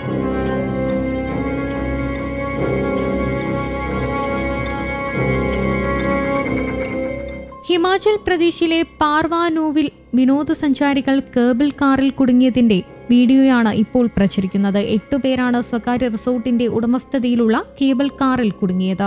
ഹിമാചൽ പ്രദേശിലെ പാർവാനൂവിൽ വിനോദസഞ്ചാരികൾ കേബിൾ കാറിൽ കുടുങ്ങിയതിന്റെ വീഡിയോയാണ് ഇപ്പോൾ പ്രചരിക്കുന്നത് എട്ടുപേരാണ് സ്വകാര്യ റിസോർട്ടിന്റെ ഉടമസ്ഥതയിലുള്ള കേബിൾ കാറിൽ കുടുങ്ങിയത്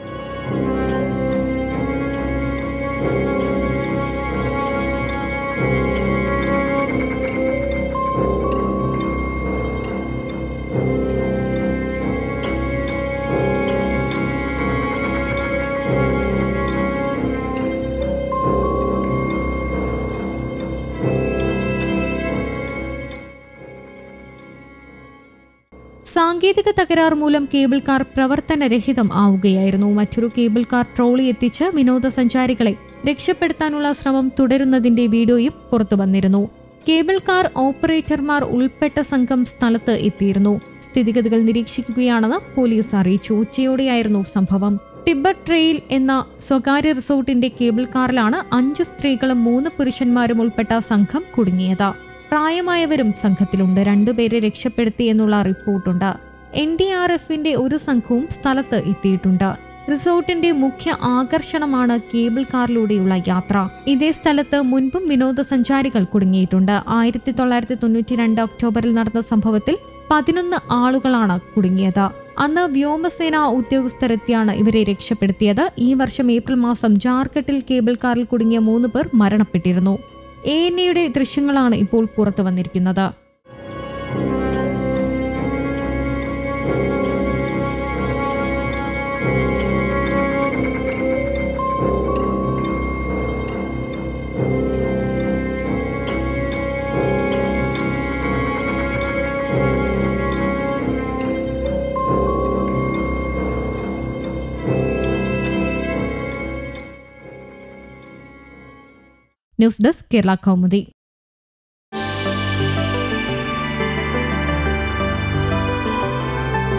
സാങ്കേതിക തകരാർ മൂലം കേബിൾ കാർ പ്രവർത്തനരഹിതം ആവുകയായിരുന്നു മറ്റൊരു കേബിൾ കാർ ട്രോളി എത്തിച്ച് വിനോദസഞ്ചാരികളെ രക്ഷപ്പെടുത്താനുള്ള ശ്രമം തുടരുന്നതിന്റെ വീഡിയോയും പുറത്തു വന്നിരുന്നു കേബിൾ കാർ ഓപ്പറേറ്റർമാർ ഉൾപ്പെട്ട സംഘം സ്ഥലത്ത് എത്തിയിരുന്നു സ്ഥിതിഗതികൾ നിരീക്ഷിക്കുകയാണെന്ന് പോലീസ് അറിയിച്ചു ഉച്ചയോടെയായിരുന്നു സംഭവം ടിബർ ട്രെയിൽ എന്ന സ്വകാര്യ റിസോർട്ടിന്റെ കേബിൾ കാറിലാണ് അഞ്ച് സ്ത്രീകളും മൂന്ന് പുരുഷന്മാരും ഉൾപ്പെട്ട സംഘം കുടുങ്ങിയത് പ്രായമായവരും സംഘത്തിലുണ്ട് രണ്ടുപേരെ രക്ഷപ്പെടുത്തി എന്നുള്ള റിപ്പോർട്ടുണ്ട് എൻ ഡി ആർ എഫിന്റെ ഒരു സംഘവും സ്ഥലത്ത് എത്തിയിട്ടുണ്ട് റിസോർട്ടിന്റെ മുഖ്യ ആകർഷണമാണ് കേബിൾ കാറിലൂടെയുള്ള യാത്ര ഇതേ സ്ഥലത്ത് മുൻപും വിനോദസഞ്ചാരികൾ കുടുങ്ങിയിട്ടുണ്ട് ആയിരത്തി തൊള്ളായിരത്തി തൊണ്ണൂറ്റി രണ്ട് ഒക്ടോബറിൽ നടന്ന സംഭവത്തിൽ പതിനൊന്ന് ആളുകളാണ് കുടുങ്ങിയത് അന്ന് വ്യോമസേന ഉദ്യോഗസ്ഥരെത്തിയാണ് ഇവരെ രക്ഷപ്പെടുത്തിയത് ഈ വർഷം ഏപ്രിൽ മാസം ജാർഖണ്ഡിൽ കേബിൾ കാറിൽ കുടുങ്ങിയ മൂന്ന് പേർ മരണപ്പെട്ടിരുന്നു എ എൻ എയുടെ ദൃശ്യങ്ങളാണ് ഇപ്പോൾ പുറത്തു വന്നിരിക്കുന്നത് ന്യൂസ് ഡെസ്ക് കേരള കൗമുദി